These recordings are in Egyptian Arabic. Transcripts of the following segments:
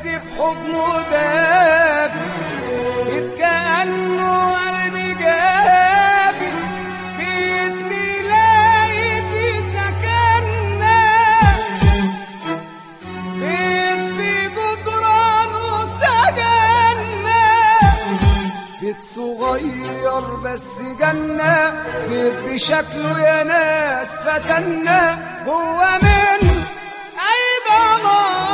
بس في حضنه دافي كأنه قلبي جافي بيدني لاقي في سكننا بيت بجدرانه سجنا بيت صغير بس جنة بيت بشكله يا ناس فتنا جوا من أي دمار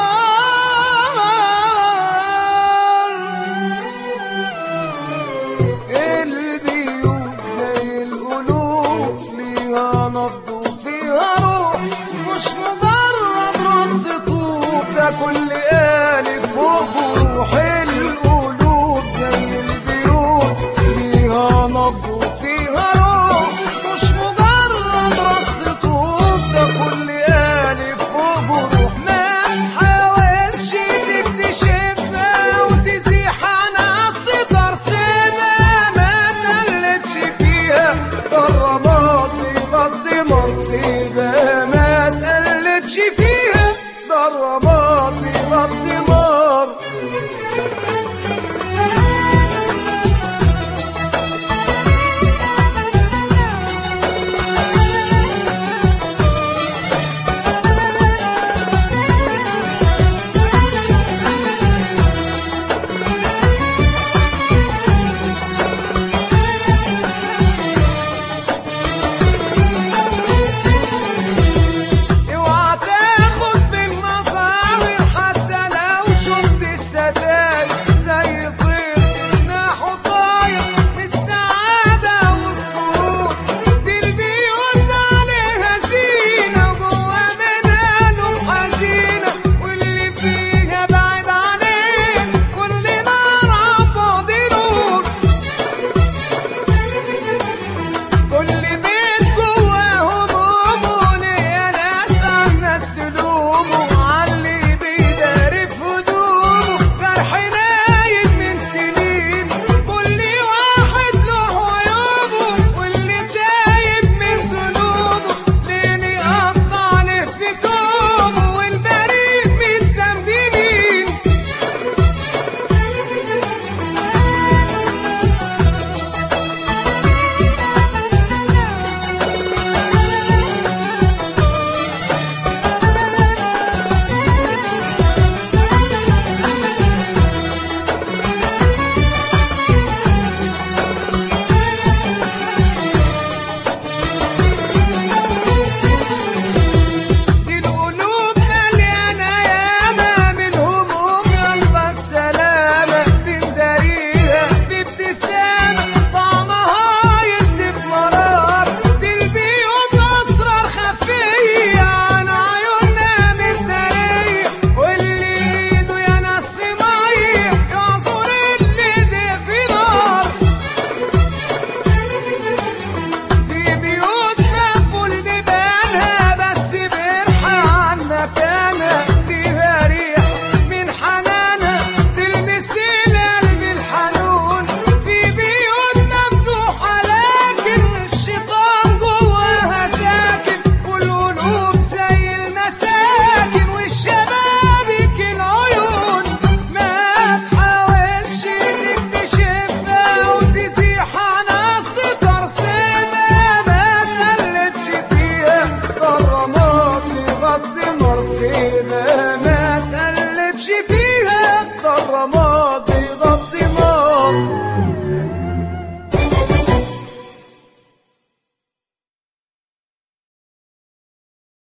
البيوت زي القلوب ليها نبض وفيها روح مش مجرد رص طوب ده كل آلف فوق روح القلوب زي البيوت ليها نبض وفيها روح مش مجرد رص طوب ده كل آلف فوق روح ما تحاولش تكتشفها وتزيح عن الستار سيبها ما تقلبش فيها ضربات بيغطي مرسيبها ما تقلبش فيها ضربات بيغطي مر اوعى تاخد بالمظاهر حتى لو شفت الستاير زي طير جناحه طاير بالسعادة والسرور دي البيوت عليها زينة وجوا منها لوم حزينة واللي فيها بعيد عليه كل نار عباد نور كل بيت جواه همومه ليا ناس عن ناس تلومه عاللي بيداري في هدومه جرح نايم من سنين كل واحد له عيوبه واللي تايب من ذنوبه لين يقطع له في توبه والبريد من ذنب مين دي القلوب مليانة ياما من هموم يلا السلامة بنداريها بابتسامة طعمها يدي بمرار دي البيوت أسرار خفية عن عيوننا متدارية واللي ايده يا ناس في مية يعصر اللي دي في نار في بيوت مقفول بيبانها بس برحة عن مكانها ليها ريح من حنانها تلمس القلب الحنون في بيوت مفتوحة لكن الشيطان جواها ساكن والقلوب زي المساكن والشبابك العيون ما تحاولش تكتشفها وتزيح عن الستار سيبها ما تقلبش فيها ضرمات يغطي مرسينا ما تقلبش فيها ضرمات